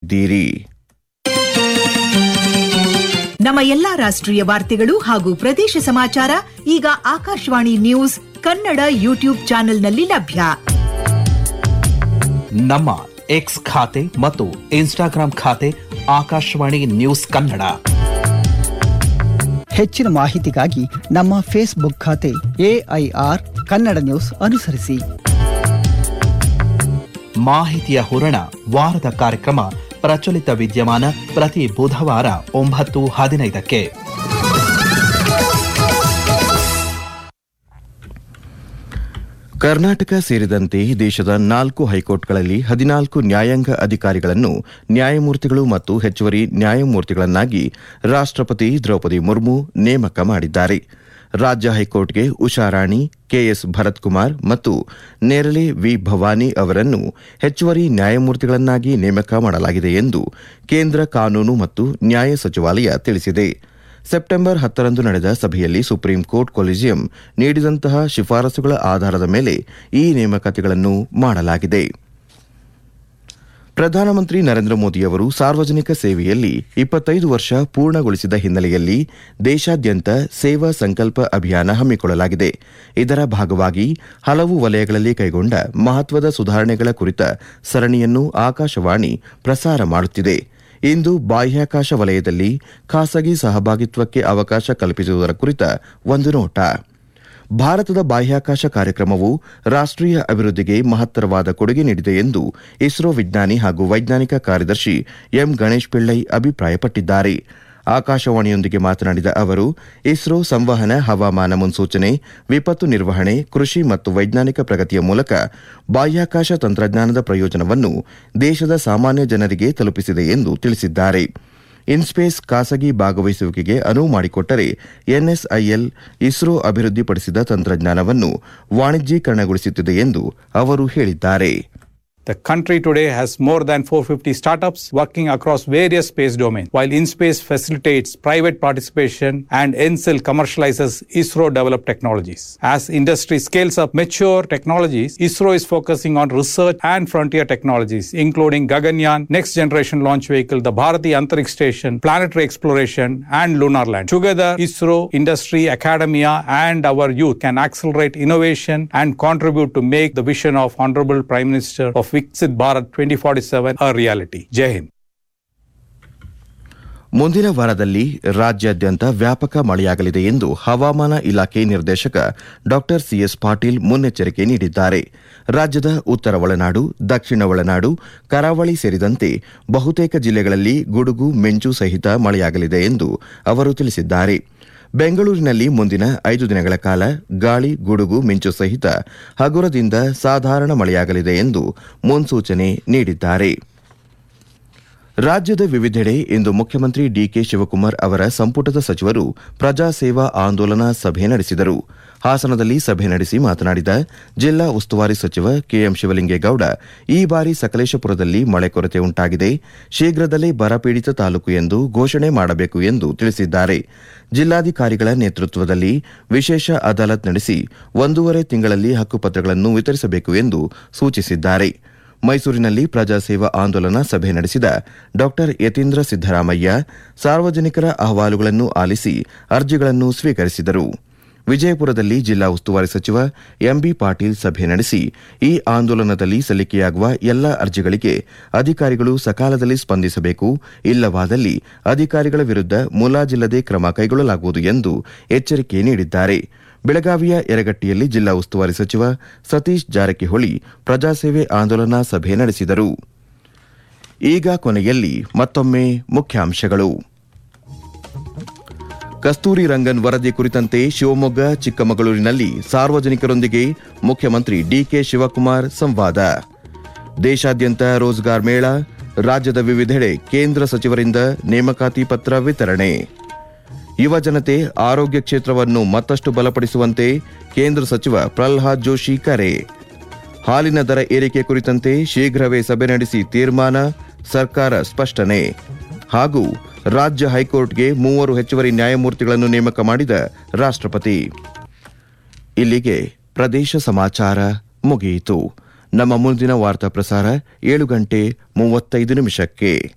ಕೇಳುತ್ತಿದ್ದೀರಿ ನಮ್ಮ ಎಲ್ಲಾ ರಾಷ್ಟ್ರೀಯ ವಾರ್ತೆಗಳು ಹಾಗೂ ಪ್ರದೇಶ ಸಮಾಚಾರ ಈಗ ಆಕಾಶವಾಣಿ ನ್ಯೂಸ್ ಕನ್ನಡ ಯೂಟ್ಯೂಬ್ ಚಾನೆಲ್ನಲ್ಲಿ ಲಭ್ಯ ನಮ್ಮ ಎಕ್ಸ್ ಖಾತೆ ಮತ್ತು ಇನ್ಸ್ಟಾಗ್ರಾಂ ಖಾತೆ ಆಕಾಶವಾಣಿ ನ್ಯೂಸ್ ಕನ್ನಡ ಹೆಚ್ಚಿನ ಮಾಹಿತಿಗಾಗಿ ನಮ್ಮ ಫೇಸ್ಬುಕ್ ಖಾತೆ ಎಐಆರ್ ಕನ್ನಡ ನ್ಯೂಸ್ ಅನುಸರಿಸಿ ಮಾಹಿತಿಯ ಹೂರಣ ವಾರದ ಕಾರ್ಯಕ್ರಮ ಪ್ರಚಲಿತ ವಿದ್ಯಮಾನ ಪ್ರತಿ ಬುಧವಾರ ಒಂಬತ್ತು ಹದಿನೈದಕ್ಕೆ ಕರ್ನಾಟಕ ಸೇರಿದಂತೆ ದೇಶದ ನಾಲ್ಕು ಹೈಕೋರ್ಟ್ಗಳಲ್ಲಿ ಹದಿನಾಲ್ಕು ನ್ಯಾಯಾಂಗ ಅಧಿಕಾರಿಗಳನ್ನು ನ್ಯಾಯಮೂರ್ತಿಗಳು ಮತ್ತು ಹೆಚ್ಚುವರಿ ನ್ಯಾಯಮೂರ್ತಿಗಳನ್ನಾಗಿ ರಾಷ್ಟ್ರಪತಿ ದ್ರೌಪದಿ ಮುರ್ಮು ನೇಮಕ ಮಾಡಿದ್ದಾರೆ ರಾಜ್ಯ ಹೈಕೋರ್ಟ್ಗೆ ಉಷಾರಾಣಿ ಕೆಎಸ್ ಭರತ್ ಕುಮಾರ್ ಮತ್ತು ನೇರಳೆ ವಿ ಭವಾನಿ ಅವರನ್ನು ಹೆಚ್ಚುವರಿ ನ್ಯಾಯಮೂರ್ತಿಗಳನ್ನಾಗಿ ನೇಮಕ ಮಾಡಲಾಗಿದೆ ಎಂದು ಕೇಂದ್ರ ಕಾನೂನು ಮತ್ತು ನ್ಯಾಯ ಸಚಿವಾಲಯ ತಿಳಿಸಿದೆ ಸೆಪ್ಟೆಂಬರ್ ಹತ್ತರಂದು ನಡೆದ ಸಭೆಯಲ್ಲಿ ಸುಪ್ರೀಂ ಕೋರ್ಟ್ ಕೊಲಿಜಿಯಂ ನೀಡಿದಂತಹ ಶಿಫಾರಸುಗಳ ಆಧಾರದ ಮೇಲೆ ಈ ನೇಮಕಾತಿಗಳನ್ನು ಮಾಡಲಾಗಿದೆ ಪ್ರಧಾನಮಂತ್ರಿ ನರೇಂದ್ರ ಮೋದಿಯವರು ಸಾರ್ವಜನಿಕ ಸೇವೆಯಲ್ಲಿ ಇಪ್ಪತ್ತೈದು ವರ್ಷ ಪೂರ್ಣಗೊಳಿಸಿದ ಹಿನ್ನೆಲೆಯಲ್ಲಿ ದೇಶಾದ್ಯಂತ ಸೇವಾ ಸಂಕಲ್ಪ ಅಭಿಯಾನ ಹಮ್ಮಿಕೊಳ್ಳಲಾಗಿದೆ ಇದರ ಭಾಗವಾಗಿ ಹಲವು ವಲಯಗಳಲ್ಲಿ ಕೈಗೊಂಡ ಮಹತ್ವದ ಸುಧಾರಣೆಗಳ ಕುರಿತ ಸರಣಿಯನ್ನು ಆಕಾಶವಾಣಿ ಪ್ರಸಾರ ಮಾಡುತ್ತಿದೆ ಇಂದು ಬಾಹ್ಯಾಕಾಶ ವಲಯದಲ್ಲಿ ಖಾಸಗಿ ಸಹಭಾಗಿತ್ವಕ್ಕೆ ಅವಕಾಶ ಕಲ್ಪಿಸುವುದರ ಕುರಿತ ಒಂದು ನೋಟ ಭಾರತದ ಬಾಹ್ಯಾಕಾಶ ಕಾರ್ಯಕ್ರಮವು ರಾಷ್ಟೀಯ ಅಭಿವೃದ್ಧಿಗೆ ಮಹತ್ತರವಾದ ಕೊಡುಗೆ ನೀಡಿದೆ ಎಂದು ಇಸ್ರೋ ವಿಜ್ಞಾನಿ ಹಾಗೂ ವೈಜ್ಞಾನಿಕ ಕಾರ್ಯದರ್ಶಿ ಎಂ ಗಣೇಶ್ ಪಿಳ್ಳೈ ಅಭಿಪ್ರಾಯಪಟ್ಟಿದ್ದಾರೆ ಆಕಾಶವಾಣಿಯೊಂದಿಗೆ ಮಾತನಾಡಿದ ಅವರು ಇಸ್ರೋ ಸಂವಹನ ಹವಾಮಾನ ಮುನ್ಸೂಚನೆ ವಿಪತ್ತು ನಿರ್ವಹಣೆ ಕೃಷಿ ಮತ್ತು ವೈಜ್ಞಾನಿಕ ಪ್ರಗತಿಯ ಮೂಲಕ ಬಾಹ್ಯಾಕಾಶ ತಂತ್ರಜ್ಞಾನದ ಪ್ರಯೋಜನವನ್ನು ದೇಶದ ಸಾಮಾನ್ಯ ಜನರಿಗೆ ತಲುಪಿಸಿದೆ ಎಂದು ತಿಳಿಸಿದ್ದಾರೆ ಇನ್ಸ್ಪೇಸ್ ಖಾಸಗಿ ಭಾಗವಹಿಸುವಿಕೆಗೆ ಅನುವು ಮಾಡಿಕೊಟ್ಟರೆ ಎನ್ಎಸ್ಐಎಲ್ ಇಸ್ರೋ ಅಭಿವೃದ್ಧಿಪಡಿಸಿದ ತಂತ್ರಜ್ಞಾನವನ್ನು ವಾಣಿಜ್ಯೀಕರಣಗೊಳಿಸುತ್ತಿದೆ ಎಂದು ಅವರು ಹೇಳಿದ್ದಾರೆ The country today has more than 450 startups working across various space domains, while InSpace facilitates private participation and NCIL commercializes ISRO developed technologies. As industry scales up mature technologies, ISRO is focusing on research and frontier technologies, including Gaganyaan, next generation launch vehicle, the Bharati Antariksh Station, planetary exploration, and lunar land. Together, ISRO, industry, academia, and our youth can accelerate innovation and contribute to make the vision of Honorable Prime Minister of Viksit Bharat 2047 a reality. Jai Hind. ಮುಂದಿನ ವಾರದಲ್ಲಿ ರಾಜ್ಯಾದ್ಯಂತ ವ್ಯಾಪಕ ಮಳೆಯಾಗಲಿದೆ ಎಂದು ಹವಾಮಾನ ಇಲಾಖೆ ನಿರ್ದೇಶಕ ಡಾ ಸಿಎಸ್ ಪಾಟೀಲ್ ಮುನ್ನೆಚ್ಚರಿಕೆ ನೀಡಿದ್ದಾರೆ ರಾಜ್ಯದ ಉತ್ತರ ಒಳನಾಡು ದಕ್ಷಿಣ ಒಳನಾಡು ಕರಾವಳಿ ಸೇರಿದಂತೆ ಬಹುತೇಕ ಜಿಲ್ಲೆಗಳಲ್ಲಿ ಗುಡುಗು ಮಿಂಚು ಸಹಿತ ಮಳೆಯಾಗಲಿದೆ ಎಂದು ಅವರು ತಿಳಿಸಿದ್ದಾರೆ ಬೆಂಗಳೂರಿನಲ್ಲಿ ಮುಂದಿನ ಐದು ದಿನಗಳ ಕಾಲ ಗಾಳಿ ಗುಡುಗು ಮಿಂಚು ಸಹಿತ ಹಗುರದಿಂದ ಸಾಧಾರಣ ಮಳೆಯಾಗಲಿದೆ ಎಂದು ಮುನ್ಸೂಚನೆ ನೀಡಿದ್ದಾರೆ ರಾಜ್ಯದ ವಿವಿಧೆಡೆ ಇಂದು ಮುಖ್ಯಮಂತ್ರಿ ಡಿಕೆ ಶಿವಕುಮಾರ್ ಅವರ ಸಂಪುಟದ ಸಚಿವರು ಪ್ರಜಾ ಸೇವಾ ಆಂದೋಲನ ಸಭೆ ನಡೆಸಿದರು ಹಾಸನದಲ್ಲಿ ಸಭೆ ನಡೆಸಿ ಮಾತನಾಡಿದ ಜಿಲ್ಲಾ ಉಸ್ತುವಾರಿ ಸಚಿವ ಕೆಎಂ ಶಿವಲಿಂಗೇಗೌಡ ಈ ಬಾರಿ ಸಕಲೇಶಪುರದಲ್ಲಿ ಮಳೆ ಕೊರತೆ ಉಂಟಾಗಿದೆ ಶೀಘ್ರದಲ್ಲೇ ಬರಪೀಡಿತ ತಾಲೂಕು ಎಂದು ಘೋಷಣೆ ಮಾಡಬೇಕು ಎಂದು ತಿಳಿಸಿದ್ದಾರೆ ಜಿಲ್ಲಾಧಿಕಾರಿಗಳ ನೇತೃತ್ವದಲ್ಲಿ ವಿಶೇಷ ಅದಾಲತ್ ನಡೆಸಿ ಒಂದೂವರೆ ತಿಂಗಳಲ್ಲಿ ಹಕ್ಕುಪತ್ರಗಳನ್ನು ವಿತರಿಸಬೇಕು ಎಂದು ಸೂಚಿಸಿದ್ದಾರೆ ಮೈಸೂರಿನಲ್ಲಿ ಪ್ರಜಾಸೇವಾ ಆಂದೋಲನ ಸಭೆ ನಡೆಸಿದ ಡಾ ಯತೀಂದ್ರ ಸಿದ್ದರಾಮಯ್ಯ ಸಾರ್ವಜನಿಕರ ಅಹವಾಲುಗಳನ್ನು ಆಲಿಸಿ ಅರ್ಜಿಗಳನ್ನು ಸ್ವೀಕರಿಸಿದರು ವಿಜಯಪುರದಲ್ಲಿ ಜಿಲ್ಲಾ ಉಸ್ತುವಾರಿ ಸಚಿವ ಎಂಬಿ ಪಾಟೀಲ್ ಸಭೆ ನಡೆಸಿ ಈ ಆಂದೋಲನದಲ್ಲಿ ಸಲ್ಲಿಕೆಯಾಗುವ ಎಲ್ಲ ಅರ್ಜಿಗಳಿಗೆ ಅಧಿಕಾರಿಗಳು ಸಕಾಲದಲ್ಲಿ ಸ್ಪಂದಿಸಬೇಕು ಇಲ್ಲವಾದಲ್ಲಿ ಅಧಿಕಾರಿಗಳ ವಿರುದ್ಧ ಮುಲಾಜಿಲ್ಲದೆ ಕ್ರಮ ಕೈಗೊಳ್ಳಲಾಗುವುದು ಎಂದು ಎಚ್ಚರಿಕೆ ನೀಡಿದ್ದಾರೆ ಬೆಳಗಾವಿಯ ಯರಗಟ್ಟಿಯಲ್ಲಿ ಜಿಲ್ಲಾ ಉಸ್ತುವಾರಿ ಸಚಿವ ಸತೀಶ್ ಜಾರಕಿಹೊಳಿ ಪ್ರಜಾಸೇವೆ ಆಂದೋಲನ ಸಭೆ ನಡೆಸಿದರು ಈಗ ಕೊನೆಯಲ್ಲಿ ಮತ್ತೊಮ್ಮೆ ಮುಖ್ಯಾಂಶಗಳು ಕಸ್ತೂರಿ ರಂಗನ್ ವರದಿ ಕುರಿತಂತೆ ಶಿವಮೊಗ್ಗ ಚಿಕ್ಕಮಗಳೂರಿನಲ್ಲಿ ಸಾರ್ವಜನಿಕರೊಂದಿಗೆ ಮುಖ್ಯಮಂತ್ರಿ ಡಿಕೆ ಶಿವಕುಮಾರ್ ಸಂವಾದ ದೇಶಾದ್ಯಂತ ರೋಜ್ಗಾರ್ ಮೇಳ ರಾಜ್ಯದ ವಿವಿಧೆಡೆ ಕೇಂದ್ರ ಸಚಿವರಿಂದ ನೇಮಕಾತಿ ಪತ್ರ ವಿತರಣೆ ಯುವ ಜನತೆ ಆರೋಗ್ಯ ಕ್ಷೇತ್ರವನ್ನು ಮತ್ತಷ್ಟು ಬಲಪಡಿಸುವಂತೆ ಕೇಂದ್ರ ಸಚಿವ ಪ್ರಲ್ಹಾದ್ ಜೋಶಿ ಕರೆ ಹಾಲಿನ ದರ ಏರಿಕೆ ಕುರಿತಂತೆ ಶೀಘ್ರವೇ ಸಭೆ ನಡೆಸಿ ತೀರ್ಮಾನ ಸರ್ಕಾರ ಸ್ಪಷ್ಟನೆ ಹಾಗೂ ರಾಜ್ಯ ಹೈಕೋರ್ಟ್ಗೆ ಮೂವರು ಹೆಚ್ಚುವರಿ ನ್ಯಾಯಮೂರ್ತಿಗಳನ್ನು ನೇಮಕ ಮಾಡಿದ ರಾಷ್ಟ್ರಪತಿ ಇಲ್ಲಿಗೆ ಪ್ರದೇಶ ಸಮಾಚಾರ ಮುಗಿಯಿತು ನಮ್ಮ ಮುಂದಿನ ವಾರ್ತಾ ಪ್ರಸಾರ ಏಳು ಗಂಟೆ ಮೂವತ್ತೈದು ನಿಮಿಷಕ್ಕೆ